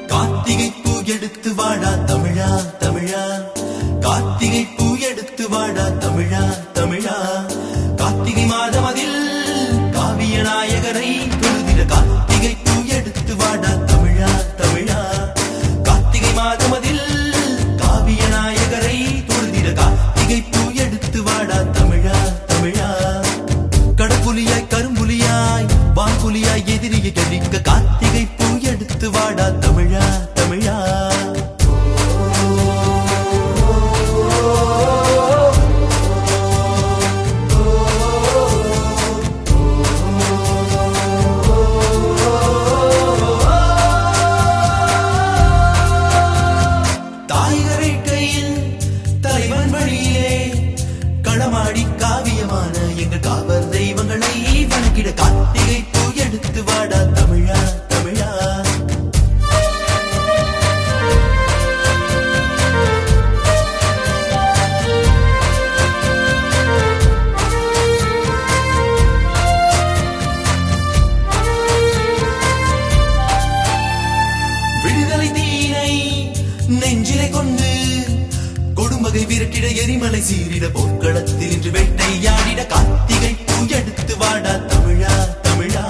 கார்த்திகை பூ எடுத்து வாடா தமிழா தமிழா கார்த்திகை பூ எடுத்து வாடா தமிழா தமிழா கார்த்திகை மாதம் அதில் காவிய நாயகரை தொழுதிட கார்த்திகை பூ எடுத்து வாடா தமிழா தமிழா கார்த்திகை மாதம் அதில் காவிய நாயகரை தொழுதிட கார்த்திகை பூ எடுத்து வாடா தமிழா தமிழா கடப்புலியாய் கரும்புலியாய் வான்புலியாய் எதிரியை கழிக்க கார்த்திகை பூ எடுத்து வாடா தமிழா தமிழா தாய்கரை கையில் தலைவன் வழியிலே களமாடி காவியமான எங்கள் காவல் தெய்வங்களை வணங்கிட கார்த்திகை பூ எடுத்து வாடா தமிழா தமிழா விடுதலை தீனை நெஞ்சிலே கொண்டு கொடுமகை விரட்டிட எரிமலை சீரிட போர்க்களத்தில் இன்று வேட்டையாடிட கார்த்திகை பூ எடுத்து வாடா தமிழா தமிழா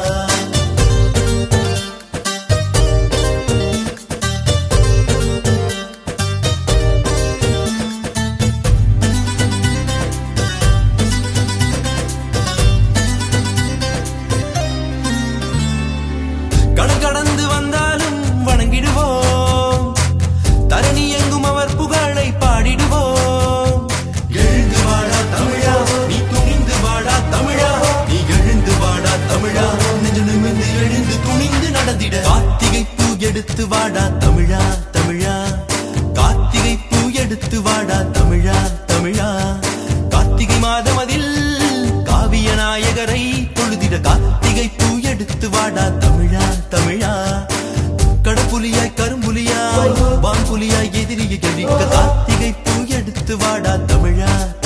கடல் கடந்து வந்தாலும் வணங்கிடுவோம் தரணி எங்கும் அவர் புகழை பாடிடுவோம் எழுந்து வாடா தமிழா நீ துணிந்து வாடா தமிழா நீ எழுந்து வாடா தமிழா நெஞ்சு நிமிர்ந்து எழுந்து துணிந்து நடந்திட கார்த்திகை பூ எடுத்து வாடா தமிழா தமிழா கார்த்திகை பூ எடுத்து வாடா தமிழா தமிழா கார்த்திகை மாதம் அதில் காவிய நாயகரை தொழுதிட கார்த்திகை பூ எடுத்து வாடா தமிழா தமிழா கடப்புலியாய் கரும்புலியாய் வான்புலியாய் எதிரியை கழிக்க கார்த்திகை பூ எடுத்து வாடா தமிழா